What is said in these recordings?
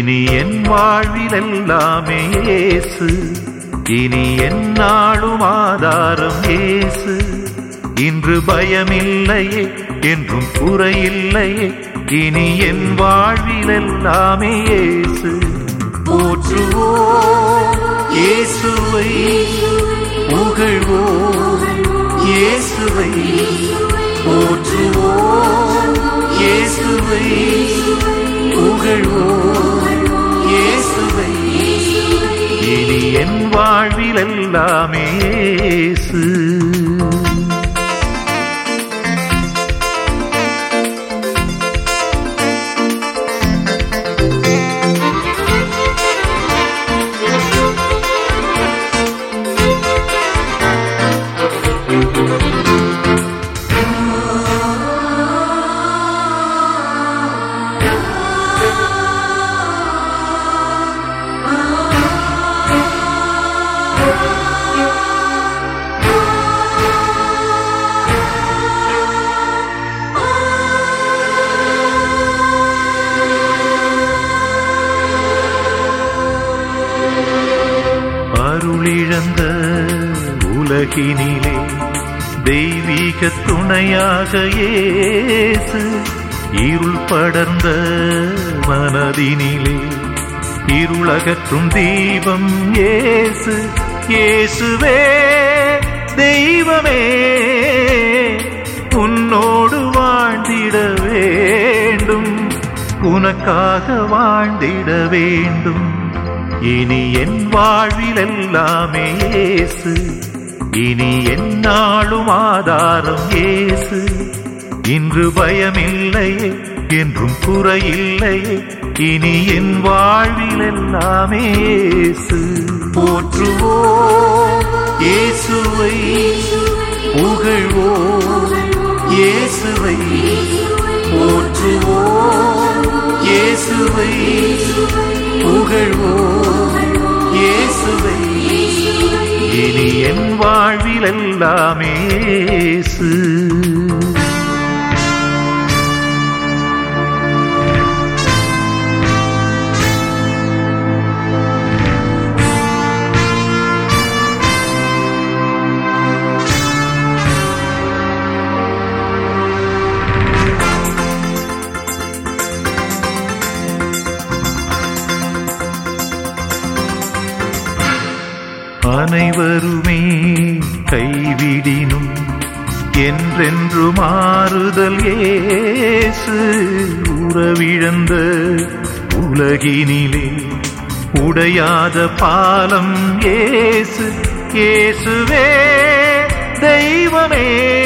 இனி என் வாழ்வில் எல்லாமே இயேசு இனி என்னாலும் ஆதாரம் இயேசு இன்று பயமில்லையே என்றும் குறையில்லையே இனி என் வாழ்வில் எல்லாமே இயேசு போற்றுவோம் இயேசுவை புகழ்வோம் இயேசுவை போற்றுவோம் இயேசுவை புகழ்வோம் இயேசுவை இனி என் வாழ்வில் எல்லாமே இயேசு அருளிழந்த உலகினிலே தெய்வீக துணையாக இயேசு இருள் படர்ந்த மனதினிலே இருளகற்றும் தீபம் இயேசு இயேசுவே தெய்வமே உன்னோடு வாழ்ந்திட வேண்டும் உனக்காக வாழ்ந்திட வேண்டும் இனி என் வாழ்வில் எல்லாமே இயேசு இனி என்னாலும் ஆதாரம் இயேசு இன்று பயமில்லையே என்றும் குறையில்லையே இனி என் வாழ்வில் எல்லாமே இயேசு போற்றுவோம் இயேசுவை புகழ்வோம் இயேசுவை போற்றுவோம் இயேசுவை புகழ்வோம் இயேசுவை இனி என் வாழ்வில் எல்லாமே இயேசு அனைவருமே கைவிடினும் என்றென்று மாறுதல் ஏசு உறவிழந்த உலகினிலே உடையாத பாலம் ஏசு இயேசுவே தெய்வமே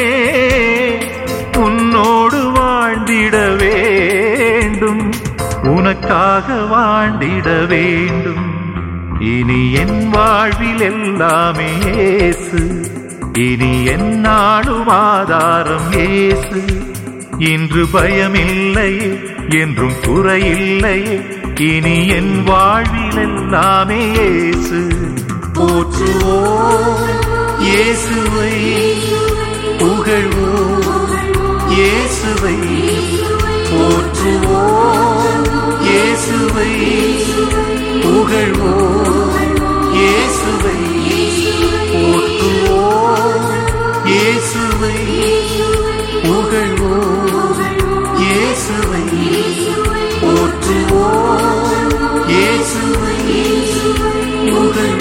உன்னோடு வாழ்ந்திட வேண்டும் உனக்காக வாழ்ந்திட வேண்டும் இனி என் வாழ்வில் எல்லாமே இயேசு இனி என்னாலும் ஆதாரம் இயேசு இன்று பயமில்லையே என்றும் குறையில்லையே இனி என் வாழ்வில் எல்லாமே இயேசு போற்றுவோம் இயேசுவை புகழ்வோம் இயேசுவை போற்றுவோம் இயேசுவை புகழ்வோம் இயேசுவை போற்றுவோம் இயேசுவை புகழ்வோம் இயேசுவை போற்றுவோம் இயேசுவை புகழ்வோம்